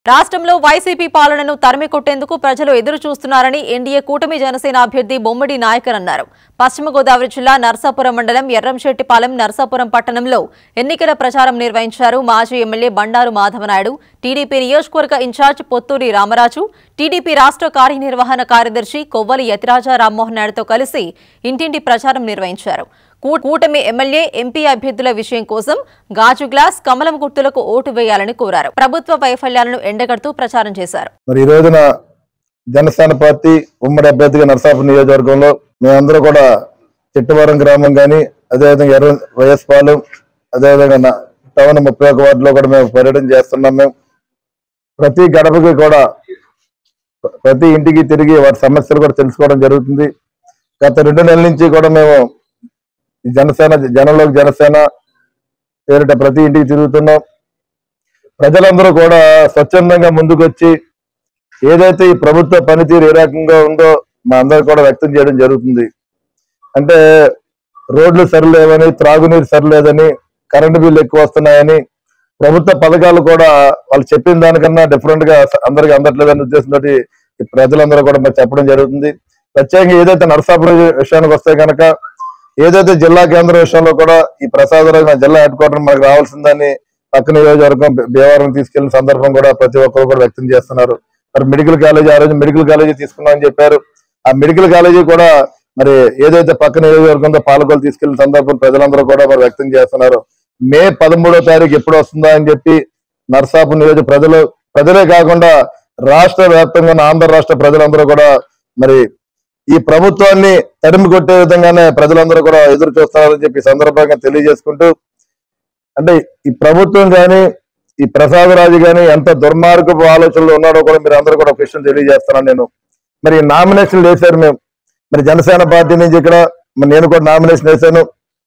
రాష్ట్రంలో వైసీపీ పాలనను తరిమి కొట్టేందుకు ప్రజలు ఎదురు చూస్తున్నారని ఎన్డీఏ కూటమి జనసేన అభ్యర్థి బొమ్మడి నాయకర్ అన్నారు పశ్చిమ గోదావరి జిల్లా నర్సాపురం మండలం ఎర్రంశెట్టిపాలెం నర్సాపురం పట్టణంలో ఎన్నికల ప్రచారం నిర్వహించారు మాజీ ఎమ్మెల్యే బండారు మాధవనాయుడు టీడీపీ నియోజకవర్గ ఇన్ఛార్జ్ పొత్తూరి రామరాజు టీడీపీ రాష్ట్ర కార్యనిర్వహణ కార్యదర్శి కొవ్వలి యతిరాజా రామ్మోహన్ నాయుడుతో కలిసి ఇంటింటి ప్రచారం నిర్వహించారు కూ- కూటమి ఎమ్మెల్యే ఎంపీ అభ్యర్థుల విషయం కోసం గాజు గ్లాస్ కమలం గుర్తులకు ఓటు వేయాలని కోరారు ప్రభుత్వ వైఫల్యాలను ఎండగడుతూ ప్రచారం చేశారు మరి ఈ రోజున జనసేన పార్టీ ఉమ్మడి అభ్యర్థిగా నరసాపు నియోజకవర్గంలో మేమందరూ కూడా చిట్టవరం గ్రామం కానీ అదేవిధంగా ఎర్ర వైఎస్ పాలెం అదేవిధంగా నా- టౌన్ ముప్పై ఒక వార్డులో కూడా మేము పర్యటన చేస్తున్నాం మేము ప్రతి గడపకి కూడా ప్ర- ప్రతి ఇంటికి తిరిగి వాటి సమస్యలు కూడా తెలుసుకోవడం జరుగుతుంది గత రెండు నెలల నుంచి కూడా మేము ఈ జనసేన జనంలోకి జనసేన పేరిట ప్రతి ఇంటికి తిరుగుతున్నాం ప్రజలందరూ కూడా స్వచ్ఛందంగా ముందుకొచ్చి ఏదైతే ఈ ప్రభుత్వ పనితీరు ఏ రకంగా ఉందో మా అందరికి కూడా వ్యక్తం చేయడం జరుగుతుంది అంటే రోడ్లు సరిలేవని త్రాగునీరు సరిలేదని కరెంటు బిల్లు ఎక్కువ వస్తున్నాయని ప్రభుత్వ పథకాలు కూడా వాళ్ళు చెప్పిన దానికన్నా డిఫరెంట్ గా అందరికి అందట్లేదనే ఉద్దేశంతో ఈ ప్రజలందరూ కూడా మరి చెప్పడం జరుగుతుంది ప్రత్యేకంగా ఏదైతే నరసాపురం విషయానికి వస్తే కనుక ఏదైతే జిల్లా కేంద్ర విషయంలో కూడా ఈ ప్రసాదరాజు నా జిల్లా హెడ్ క్వార్టర్ మనకు రావాల్సిందని పక్క నియోజకవర్గం భీ- భీమవరం తీసుకెళ్లిన సందర్భం కూడా ప్రతి ఒక్కరు కూడా వ్యక్తం చేస్తున్నారు మరి మెడికల్ కాలేజీ ఆ రోజు మెడికల్ కాలేజీ తీసుకున్నామని చెప్పారు ఆ మెడికల్ కాలేజీ కూడా మరి ఏదైతే పక్క నియోజకవర్గంలో పాలకొలు తీసుకెళ్లిన సందర్భం ప్రజలందరూ కూడా మరి వ్యక్తం చేస్తున్నారు మే పదమూడో తారీఖు ఎప్పుడు వస్తుందా అని చెప్పి నర్సాపు నియోజక ప్రజలు ప్రజలే కాకుండా రాష్ట్ర వ్యాప్తంగా ఉన్న ఆంధ్ర రాష్ట్ర ప్రజలందరూ కూడా మరి ఈ ప్రభుత్వాన్ని తరిమి కొట్టే విధంగానే ప్రజలందరూ కూడా ఎదురు చూస్తున్నారని చెప్పి ఈ సందర్భంగా తెలియజేసుకుంటూ అంటే ఈ ప్రభుత్వం కానీ ఈ ప్రసాదరాజు కానీ ఎంత దుర్మార్గపు ఆలోచనలు ఉన్నాడో కూడా మీరు అందరూ కూడా ఒక విషయం తెలియజేస్తున్నాను నేను మరి నామినేషన్ వేశారు మేము మరి జనసేన పార్టీ నుంచి ఇక్కడ మరి నేను కూడా నామినేషన్ వేశాను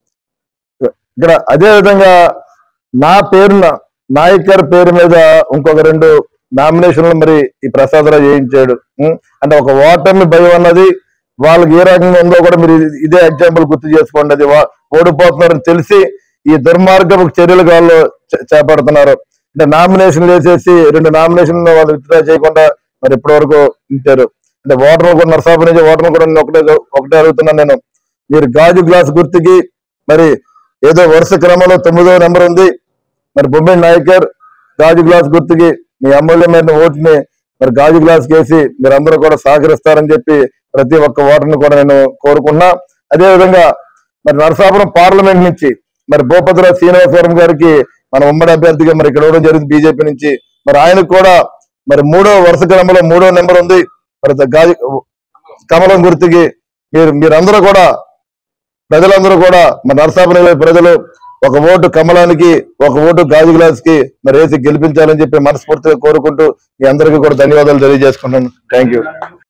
ఇక్కడ అదే విధంగా నా పేరున నాయకర్ పేరు మీద ఇంకొక రెండు నామినేషన్లు మరి ఈ ప్రసాదరావు చేయించాడు ఉం? అంటే ఒక ఓటమి భయం అన్నది వాళ్ళకి ఏ రకంగా ఉందో కూడా మీరు ఇది- ఇదే ఎగ్జాంపుల్ గుర్తు చేసుకోండి అది వా- ఓడిపోతున్నారని తెలిసి ఈ దుర్మార్గపు చర్యలు వాళ్ళు చే- చేపడుతున్నారు అంటే నామినేషన్ వేసేసి రెండు నామినేషన్ వాళ్ళు విత్డ్రా చేయకుండా మరి ఇప్పటి వరకు ఉంచారు అంటే ఓటర్లు కూడా నరసాపు నుంచి ఓటర్లు కూడా నేను ఒకటే ఒకటే అడుగుతున్నాను నేను మీరు గాజు గ్లాస్ గుర్తుకి మరి ఏదో వరుస క్రమంలో తొమ్మిదో నెంబర్ ఉంది మరి బొమ్మిడి నాయకర్ గాజు గ్లాస్ గుర్తుకి మీ అమూల్యమైన ఓటుని మరి గాజు గ్లాస్ కేసి మీరు అందరూ కూడా సహకరిస్తారని చెప్పి ప్రతి ఒక్క ఓటర్ని కూడా నేను కోరుకున్నా అదే విధంగా మరి నరసాపురం పార్లమెంట్ నుంచి మరి భూపతిరావు శ్రీనివాసవరం గారికి మన ఉమ్మడి అభ్యర్థిగా మరి ఇక్కడ ఇవ్వడం జరిగింది బీజేపీ నుంచి మరి ఆయనకు కూడా మరి మూడో వరుస క్రమంలో మూడో నెంబర్ ఉంది మరి గాజు కమలం గుర్తుకి మీరు మీరందరూ కూడా ప్రజలందరూ కూడా మన నరసాపురం ప్రజలు ఒక ఓటు కమలానికి ఒక ఓటు గాజు గ్లాస్ కి మరి వేసి గెలిపించాలని చెప్పి మనస్ఫూర్తిగా కోరుకుంటూ మీ అందరికీ కూడా ధన్యవాదాలు తెలియజేసుకున్నాను థ్యాంక్ యూ